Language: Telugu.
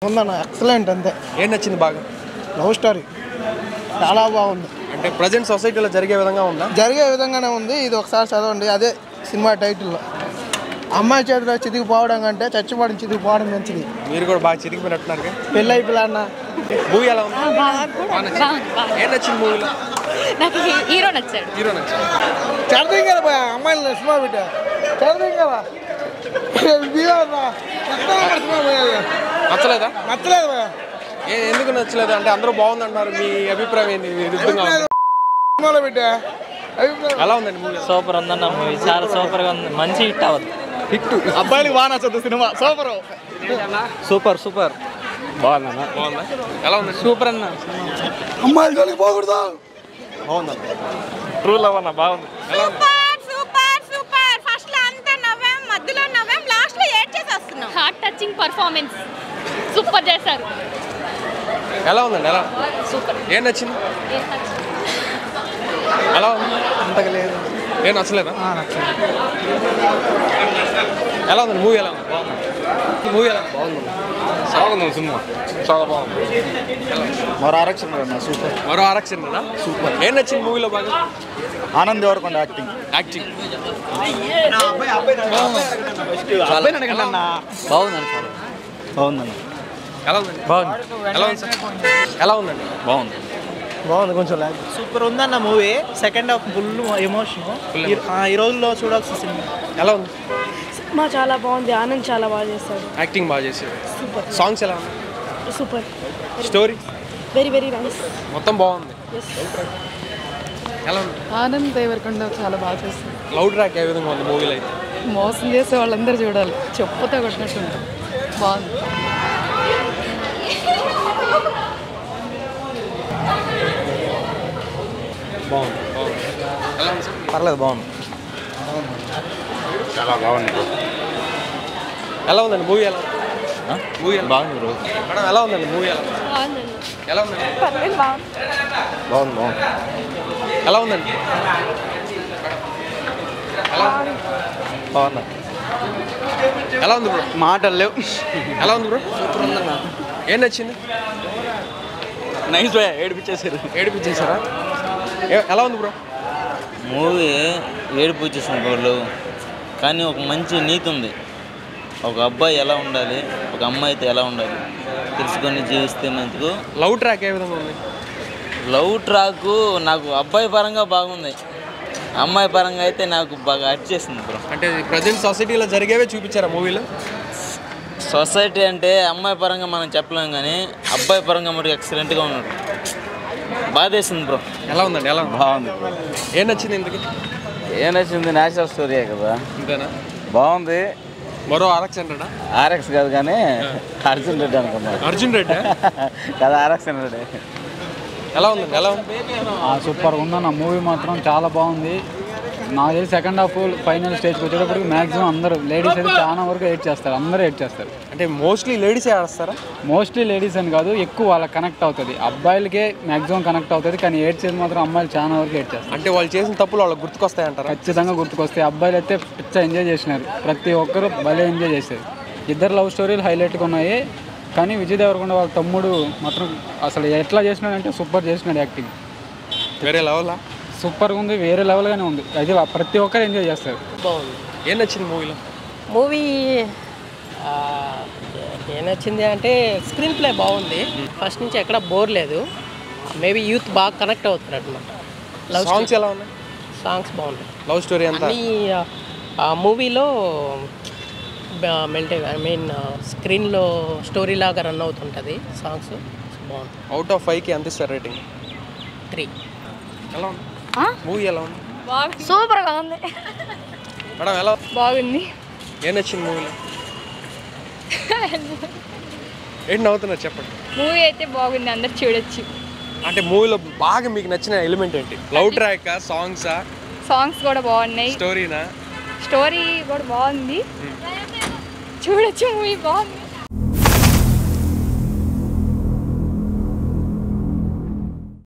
ఉందన్న ఎక్సలెంట్ అంతే ఏం నచ్చింది బాగా లవ్ స్టోరీ చాలా బాగుంది అంటే ప్రజెంట్ సొసైటీలో జరిగే విధంగా ఉందా జరిగే విధంగానే ఉంది ఇది ఒకసారి చదవండి అదే సినిమా టైటిల్లో అమ్మాయి చేతిలో చితికిపోవడం కంటే చచ్చిపోవడం చితికిపోవడం మంచిది మీరు కూడా బాగా చిరిగిపోయినట్టున్నారు పెళ్ళి అయిపోయినా మూవీ ఎలా ఉంది బాగా నచ్చింది. ఏం నచ్చింది మూవీలో నాకు హీ- హీరో నచ్చాడు హీరో నచ్చింది చదివి కదా పోయా అమ్మాయిలు సినిమా బిడ్డ చదివి కదా నచ్చలేదా నచ్చలేదు పోయా ఏ ఎందుకు నచ్చలేదు అంటే అందరూ బాగుంది అంటున్నారు మీ అభిప్రాయం ఏంటి విరుద్ధంగా ఉంది. సినిమాలో బిడ్డ అభిప్రాయం ఎలా ఉందండి మూవీ సూపర్ ఉందన్న మూవీ చాలా సూపర్గా ఉంది మంచి హిట్ అవ్వదు హిట్ అబ్బాయిలకు బాగా నచ్చదు సినిమా సూపర్ సూపర్ సూపర్ బాగుందన్న బాగుందా ఎలా ఉంది సూపర్ అన్న అమ్మాయిల జోలికి పోకూడదు బాగుందా ట్రూ లవ్ అన్న బాగుంది ఎలా ఉంది సూపర్ సూపర్ సూపర్ ఫస్ట్ లో అంతా నవ్వాం మధ్యలో నవ్వాం లాస్ట్ లో ఏడ్ చేసి వస్తున్నాం హార్ట్ టచింగ్ పర్ఫార్మెన్స్ సూపర్ చేశారు ఎలా ఉందండి ఎలా సూపర్ ఏం నచ్చింది ఎలా ఉంది అంతగా లేదు ఏం నచ్చలేదా ఎలా ఉంది మూవీ ఎలా ఉంది బాగుంది మూవీ ఎలా బాగుంది బాగుంది సినిమా చాలా బాగుంది మరో ఆరక్షణ అన్న సూపర్ మరో ఆరక్షణ సూపర్ ఏం నచ్చింది మూవీలో బాగా ఆనంద్ దేవరకొండ యాక్టింగ్ యాక్టింగ్ బాగుందన్న చాలా బాగుందన్న ఎలా ఉందండి బాగుంది ఎలా ఉంది సార్ ఎలా ఉందండి బాగుంది బాగుంది కొంచెం లాగ్ సూపర్ ఉందన్న movie second half full emotion ఈ రోజుల్లో చూడాల్సిన సినిమా ఎలా ఉంది సినిమా చాలా బాగుంది ఆనంద్ చాలా బాగా చేస్తాడు యాక్టింగ్ బాగా చేసాడు సాంగ్స్ ఎలా ఉంది super story very very nice మొత్తం బాగుంది ఎలా ఉంది ఆనంద్ దేవరకొండ చాలా బాగా చేస్తుంది లవ్ ట్రాక్ ఏ విధంగా ఉంది మూవీలో అయితే మోసం చేసే వాళ్ళందరూ చూడాలి చెప్పుతో కొట్టినట్టు ఉంటుంది బాగుంది బాగుంది బాగుంది ఎలా ఉంది సార్ పర్లేదు బాగుంది ఎలా ఉందండి మూవీ ఎలా మూవీ ఎలా బాగుంది బ్రో మేడం ఎలా ఉందండి మూవీ ఎలా ఎలా ఉందండి బాగుంది బాగుంది ఎలా ఉందండి ఎలా ఉంది? బాగుంది ఎలా ఉంది బ్రో మాటలు లేవు ఎలా ఉంది బ్రో సూపర్ ఉందన్న ఏం నచ్చింది నైస్ బాయ్ ఏడిపించేసారు ఏడిపించేసారా ఏ- ఎలా ఉంది బ్రో మూవీ ఏడుపు వచ్చేసిన వాళ్ళు కానీ ఒక మంచి నీతి ఉంది ఒక అబ్బాయి ఎలా ఉండాలి ఒక అమ్మాయితో ఎలా ఉండాలి తెలుసుకొని జీవిస్తే మంచిది లవ్ ట్రాక్ ఏ విధంగా ఉంది లవ్ ట్రాక్ నాకు అబ్బాయి పరంగా బాగుంది అమ్మాయి పరంగా అయితే నాకు బాగా అట్ చేసింది బ్రో అంటే ప్రజెంట్ సొసైటీలో జరిగేవే చూపించారా మూవీలో సొసైటీ అంటే అమ్మాయి పరంగా మనం చెప్పలేం కానీ అబ్బాయి పరంగా మటుకు ఎక్సలెంట్గా ఉన్నాడు బాధేసింది బ్రో ఎలా ఉందండి ఎలా ఉంది బాగుంది ఏం నచ్చింది ఇంతకి ఏం నచ్చింది నేచురల్ స్టోరీ కదా ఇంతేనా బాగుంది మరో ఆరక్షణ ఆర్ఎక్స్ కాదు కానీ అర్జున్ రెడ్డి అనుకున్నాడు అర్జున్ రెడ్డి కదా ఆర్ఎక్స్ రెడ్డి ఎలా ఉందండి ఎలా ఉంది సూపర్ ఉందన్న మూవీ మాత్రం చాలా బాగుంది నాకు తెలిసి సెకండ్ హాఫ్ ఫైనల్ స్టేజ్కి వచ్చేటప్పటికి మాక్సిమం అందరూ లేడీస్ అయితే చాలా వరకు ఎయిట్ చేస్తారు అందరూ ఎయిట్ చేస్తారు అంటే మోస్ట్లీ లేడీసే ఆడతారా మోస్ట్లీ లేడీస్ అని కాదు ఎక్కువ వాళ్ళకి కనెక్ట్ అవుతుంది అబ్బాయిలకే మాక్సిమం కనెక్ట్ అవుతుంది కానీ ఎయిట్ చేసి మాత్రం అమ్మాయిలు చాలా వరకు ఎయిట్ చేస్తారు అంటే వాళ్ళు చేసిన తప్పులు వాళ్ళకి గుర్తుకొస్తాయి అంటారా ఖచ్చితంగా గుర్తుకొస్తాయి అబ్బాయిలు అయితే పిచ్చ ఎంజాయ్ చేసినారు ప్రతి ఒక్కరు భలే ఎంజాయ్ చేశారు ఇద్దరు లవ్ స్టోరీలు హైలైట్గా ఉన్నాయి కానీ విజయ్ దేవరకొండ వాళ్ళ తమ్ముడు మాత్రం అసలు ఎట్లా చేసినాడంటే సూపర్ చేసినాడు యాక్టింగ్ వేరే లెవెలా సూపర్గా ఉంది వేరే లెవెల్గానే ఉంది అది ప్రతి ఒక్కరు ఎంజాయ్ చేస్తారు బాగుంది ఏం నచ్చింది మూవీలో మూవీ ఏం నచ్చింది అంటే స్క్రీన్ ప్లే బాగుంది ఫస్ట్ నుంచి ఎక్కడ బోర్ లేదు మేబీ యూత్ బాగా కనెక్ట్ అవుతున్నారు అనమాట లవ్ సాంగ్స్ ఎలా ఉన్నాయి సాంగ్స్ బాగున్నాయి లవ్ స్టోరీ అంతా అన్ని ఆ మూవీలో మెల్టే ఐ మీన్ స్క్రీన్లో స్టోరీ లాగా రన్ అవుతుంటుంది సాంగ్స్ బాగుంది అవుట్ ఆఫ్ ఫైవ్కి ఎంత ఇస్తారు రేటింగ్ త్రీ ఎలా ఉంది మూవీ ఎలా ఉంది సూపర్గా ఉంది మేడం ఎలా బాగుంది ఏం నచ్చింది మూవీలో ఏంటి నవ్వుతున్నారు చెప్పండి మూవీ అయితే బాగుంది అందరు చూడొచ్చు అంటే మూవీలో బాగా మీకు నచ్చిన ఎలిమెంట్ ఏంటి లవ్ ట్రాక్ సాంగ్సా సాంగ్స్ కూడా బాగున్నాయి స్టోరీనా స్టోరీ కూడా బాగుంది చూడొచ్చు మూవీ బాగుంది